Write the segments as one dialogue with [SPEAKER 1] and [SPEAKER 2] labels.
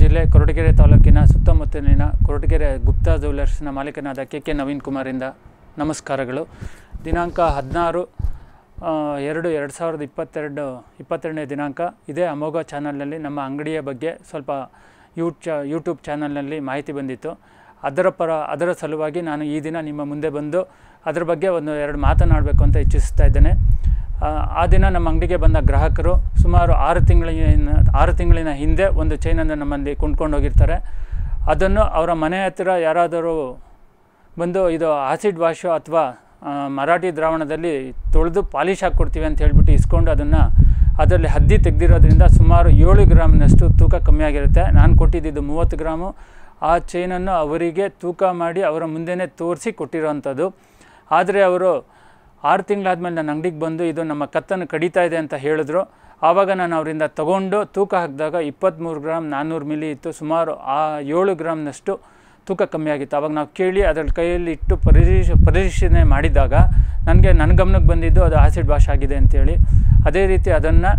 [SPEAKER 1] ಜಿಲ್ಲೆ ಕೊರಟಗೆರೆ ತಾಲೂಕಿನ ಸುತ್ತಮುತ್ತಲಿನ ಕೊರಟಗೆರೆ ಗುಪ್ತಾ ಜ್ಯುವೆಲರ್ಸ್ನ ಮಾಲೀಕನಾದ ಕೆ ಕೆ ನವೀನ್ ಕುಮಾರಿಂದ ನಮಸ್ಕಾರಗಳು ದಿನಾಂಕ ಹದಿನಾರು ಎರಡು ಎರಡು ಸಾವಿರದ ಇಪ್ಪತ್ತೆರಡು ಇಪ್ಪತ್ತೆರಡನೇ ದಿನಾಂಕ ಇದೇ ಅಮೋಘ ಚಾನಲ್ನಲ್ಲಿ ನಮ್ಮ ಅಂಗಡಿಯ ಬಗ್ಗೆ ಸ್ವಲ್ಪ ಯೂಟ್ ಚ ಯೂಟ್ಯೂಬ್ ಚಾನಲ್ನಲ್ಲಿ ಮಾಹಿತಿ ಬಂದಿತ್ತು ಅದರ ಪರ ಅದರ ಸಲುವಾಗಿ ನಾನು ಈ ದಿನ ನಿಮ್ಮ ಮುಂದೆ ಬಂದು ಅದರ ಬಗ್ಗೆ ಒಂದು ಎರಡು ಮಾತನಾಡಬೇಕು ಅಂತ ಇಚ್ಛಿಸ್ತಾ ಇದ್ದೇನೆ ಆ, ಆ ದಿನ ನಮ್ಮ ಅಂಗಡಿಗೆ ಬಂದ ಗ್ರಾಹಕರು ಸುಮಾರು ಆರು ತಿಂಗಳಿನ ಆರು ತಿಂಗಳಿನ ಹಿಂದೆ ಒಂದು ಚೈನನ್ನು ನಮ್ಮಲ್ಲಿ ಕೊಂಡ್ಕೊಂಡು ಹೋಗಿರ್ತಾರೆ ಅದನ್ನು ಅವರ ಮನೆ ಹತ್ತಿರ ಯಾರಾದರೂ ಬಂದು ಇದು ಆಸಿಡ್ ವಾಶು ಅಥವಾ ಮರಾಠಿ ದ್ರಾವಣದಲ್ಲಿ ತೊಳೆದು ಪಾಲಿಶ್ ಹಾಕ್ಕೊಡ್ತೀವಿ ಅಂತ ಹೇಳ್ಬಿಟ್ಟು ಇಸ್ಕೊಂಡು ಅದನ್ನು ಅದರಲ್ಲಿ ಹದ್ದಿ ತೆಗೆದಿರೋದ್ರಿಂದ ಸುಮಾರು ಏಳು ಗ್ರಾಮ್ನಷ್ಟು ತೂಕ ಕಮ್ಮಿ ಆಗಿರುತ್ತೆ ನಾನು ಕೊಟ್ಟಿದ್ದು ಮೂವತ್ತು ಗ್ರಾಮು ಆ ಚೈನನ್ನು ಅವರಿಗೆ ತೂಕ ಮಾಡಿ ಅವರ ಮುಂದೆನೇ ತೋರಿಸಿ ಕೊಟ್ಟಿರೋವಂಥದ್ದು ಆದರೆ ಅವರು ಆರು ತಿಂಗಳಾದಮೇಲೆ ನನ್ನ ಅಂಗಡಿಗೆ ಬಂದು ಇದು ನಮ್ಮ ಕತ್ತನ್ನು ಕಡಿತಾ ಇದೆ ಅಂತ ಹೇಳಿದ್ರು ಆವಾಗ ನಾನು ಅವರಿಂದ ತಗೊಂಡು ತೂಕ ಹಾಕಿದಾಗ ಇಪ್ಪತ್ತ್ಮೂರು ಗ್ರಾಮ್ ನಾನ್ನೂರು ಮಿಲಿ ಇತ್ತು ಸುಮಾರು ಆ ಏಳು ಗ್ರಾಮ್ನಷ್ಟು ತೂಕ ಕಮ್ಮಿ ಆಗಿತ್ತು ಆವಾಗ ನಾವು ಕೇಳಿ ಅದರ ಕೈಯಲ್ಲಿ ಇಟ್ಟು ಪರಿಶೀಲ ಪರಿಶೀಲನೆ ಮಾಡಿದಾಗ ನನಗೆ ನನ್ನ ಗಮನಕ್ಕೆ ಬಂದಿದ್ದು ಅದು ಆಸಿಡ್ ವಾಶ್ ಆಗಿದೆ ಅಂತೇಳಿ ಅದೇ ರೀತಿ ಅದನ್ನು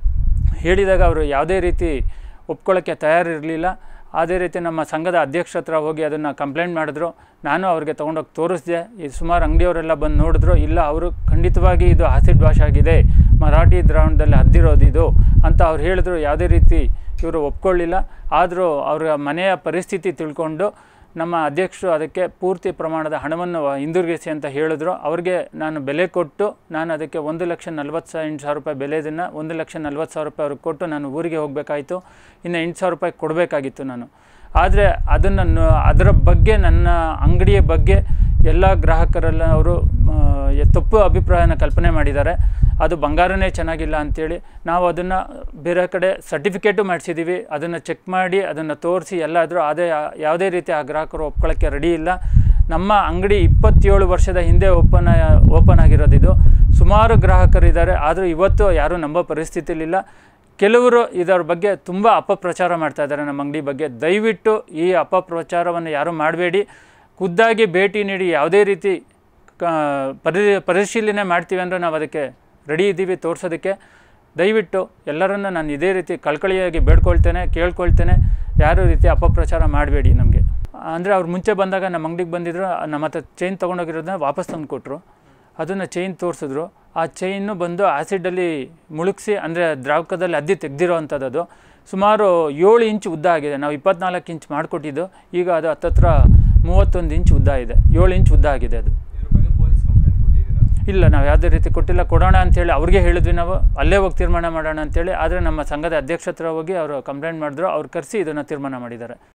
[SPEAKER 1] ಹೇಳಿದಾಗ ಅವರು ಯಾವುದೇ ರೀತಿ ಒಪ್ಕೊಳ್ಳೋಕ್ಕೆ ತಯಾರಿರಲಿಲ್ಲ ಅದೇ ರೀತಿ ನಮ್ಮ ಸಂಘದ ಅಧ್ಯಕ್ಷ ಹತ್ರ ಹೋಗಿ ಅದನ್ನು ಕಂಪ್ಲೇಂಟ್ ಮಾಡಿದ್ರು ನಾನು ಅವ್ರಿಗೆ ತೊಗೊಂಡೋಗಿ ತೋರಿಸಿದೆ ಈ ಸುಮಾರು ಅಂಗಡಿಯವರೆಲ್ಲ ಬಂದು ನೋಡಿದ್ರು ಇಲ್ಲ ಅವರು ಖಂಡಿತವಾಗಿ ಇದು ಆಸಿಡ್ ವಾಶ್ ಆಗಿದೆ ಮರಾಠಿ ದ್ರಾವಣದಲ್ಲಿ ಹದ್ದಿರೋದು ಇದು ಅಂತ ಅವ್ರು ಹೇಳಿದ್ರು ಯಾವುದೇ ರೀತಿ ಇವರು ಒಪ್ಕೊಳ್ಳಿಲ್ಲ ಆದರೂ ಅವರ ಮನೆಯ ಪರಿಸ್ಥಿತಿ ತಿಳ್ಕೊಂಡು ನಮ್ಮ ಅಧ್ಯಕ್ಷರು ಅದಕ್ಕೆ ಪೂರ್ತಿ ಪ್ರಮಾಣದ ಹಣವನ್ನು ಹಿಂದಿರುಗಿಸಿ ಅಂತ ಹೇಳಿದ್ರು ಅವ್ರಿಗೆ ನಾನು ಬೆಲೆ ಕೊಟ್ಟು ನಾನು ಅದಕ್ಕೆ ಒಂದು ಲಕ್ಷ ನಲ್ವತ್ತು ಎಂಟು ಸಾವಿರ ರೂಪಾಯಿ ಬೆಲೆದನ್ನು ಒಂದು ಲಕ್ಷ ನಲ್ವತ್ತು ಸಾವಿರ ರೂಪಾಯಿ ಅವ್ರಿಗೆ ಕೊಟ್ಟು ನಾನು ಊರಿಗೆ ಹೋಗಬೇಕಾಯಿತು ಇನ್ನು ಎಂಟು ಸಾವಿರ ರೂಪಾಯಿ ಕೊಡಬೇಕಾಗಿತ್ತು ನಾನು ಆದರೆ ಅದನ್ನು ನ- ಅದರ ಬಗ್ಗೆ ನನ್ನ ಅಂಗಡಿಯ ಬಗ್ಗೆ ಎಲ್ಲ ಗ್ರಾಹಕರೆಲ್ಲ ಅವರು ಆ, ಯ- ತಪ್ಪು ಅಭಿಪ್ರಾಯನ ಕಲ್ಪನೆ ಮಾಡಿದ್ದಾರೆ ಅದು ಬಂಗಾರನೇ ಚೆನ್ನಾಗಿಲ್ಲ ಅಂಥೇಳಿ ನಾವು ಅದನ್ನು ಬೇರೆ ಕಡೆ ಸರ್ಟಿಫಿಕೇಟು ಮಾಡಿಸಿದ್ದೀವಿ ಅದನ್ನು ಚೆಕ್ ಮಾಡಿ ಅದನ್ನು ತೋರಿಸಿ ಎಲ್ಲ ಆದರೂ ಅದೇ ಯಾವುದೇ ರೀತಿ ಆ ಗ್ರಾಹಕರು ಒಪ್ಕೊಳ್ಳೋಕ್ಕೆ ರೆಡಿ ಇಲ್ಲ ನಮ್ಮ ಅಂಗಡಿ ಇಪ್ಪತ್ತೇಳು ವರ್ಷದ ಹಿಂದೆ ಓಪನ್ ಓಪನ್ ಆಗಿರೋದಿದು ಸುಮಾರು ಗ್ರಾಹಕರಿದ್ದಾರೆ ಆದರೂ ಇವತ್ತು ಯಾರೂ ನಂಬೋ ಪರಿಸ್ಥಿತಿಲಿಲ್ಲ ಕೆಲವರು ಇದರ ಬಗ್ಗೆ ತುಂಬ ಅಪಪ್ರಚಾರ ಮಾಡ್ತಾ ಇದ್ದಾರೆ ನಮ್ಮ ಅಂಗಡಿ ಬಗ್ಗೆ ದಯವಿಟ್ಟು ಈ ಅಪಪ್ರಚಾರವನ್ನು ಯಾರೂ ಮಾಡಬೇಡಿ ಖುದ್ದಾಗಿ ಭೇಟಿ ನೀಡಿ ಯಾವುದೇ ರೀತಿ ಕ ಪರಿ ಪರಿಶೀಲನೆ ಮಾಡ್ತೀವಿ ಅಂದರೆ ನಾವು ಅದಕ್ಕೆ ರೆಡಿ ಇದ್ದೀವಿ ತೋರಿಸೋದಕ್ಕೆ ದಯವಿಟ್ಟು ಎಲ್ಲರನ್ನು ನಾನು ಇದೇ ರೀತಿ ಕಳ್ಕಳಿಯಾಗಿ ಬೇಡ್ಕೊಳ್ತೇನೆ ಕೇಳ್ಕೊಳ್ತೇನೆ ಯಾರು ರೀತಿ ಅಪಪ್ರಚಾರ ಮಾಡಬೇಡಿ ನಮಗೆ ಅಂದರೆ ಅವ್ರು ಮುಂಚೆ ಬಂದಾಗ ನಮ್ಮ ಅಂಗಡಿಗೆ ಬಂದಿದ್ರು ನಮ್ಮ ಹತ್ರ ಚೈನ್ ತೊಗೊಂಡೋಗಿರೋದನ್ನ ವಾಪಸ್ ತಂದು ಕೊಟ್ಟರು ಅದನ್ನು ಚೈನ್ ತೋರಿಸಿದ್ರು ಆ ಚೈನು ಬಂದು ಆ್ಯಸಿಡಲ್ಲಿ ಮುಳುಗಿಸಿ ಅಂದರೆ ದ್ರಾವಕದಲ್ಲಿ ಅದ್ದಿ ತೆಗೆದಿರೋ ಅಂಥದ್ದು ಅದು ಸುಮಾರು ಏಳು ಇಂಚ್ ಉದ್ದ ಆಗಿದೆ ನಾವು ಇಪ್ಪತ್ನಾಲ್ಕು ಇಂಚ್ ಮಾಡಿಕೊಟ್ಟಿದ್ದು ಈಗ ಅದು ಹತ್ತತ್ರ ಮೂವತ್ತೊಂದು ಇಂಚ್ ಉದ್ದ ಇದೆ ಏಳು ಇಂಚ್ ಉದ್ದ ಆಗಿದೆ ಅದು
[SPEAKER 2] ಇದ್ರ ಬಗ್ಗೆ ಪೊಲೀಸ್ ಕಂಪ್ಲೇಂಟ್ ಕೊಟ್ಟಿದ್ದೀರಾ
[SPEAKER 1] ಇಲ್ಲ ನಾವು ಯಾವುದೇ ರೀತಿ ಕೊಟ್ಟಿಲ್ಲ ಕೊಡೋಣ ಅಂತೇಳಿ ಅವ್ರಿಗೆ ಹೇಳಿದ್ವಿ ನಾವು ಅಲ್ಲೇ ಹೋಗಿ ತೀರ್ಮಾನ ಮಾಡೋಣ ಅಂತೇಳಿ ಆದರೆ ನಮ್ಮ ಸಂಘದ ಅಧ್ಯಕ್ಷ ಹತ್ರ ಹೋಗಿ ಅವರು ಕಂಪ್ಲೇಂಟ್ ಮಾಡಿದ್ರು ಅವ್ರು ಕರೆಸಿ ಇದನ್ನು ತೀರ್ಮಾನ ಮಾಡಿದ್ದಾರೆ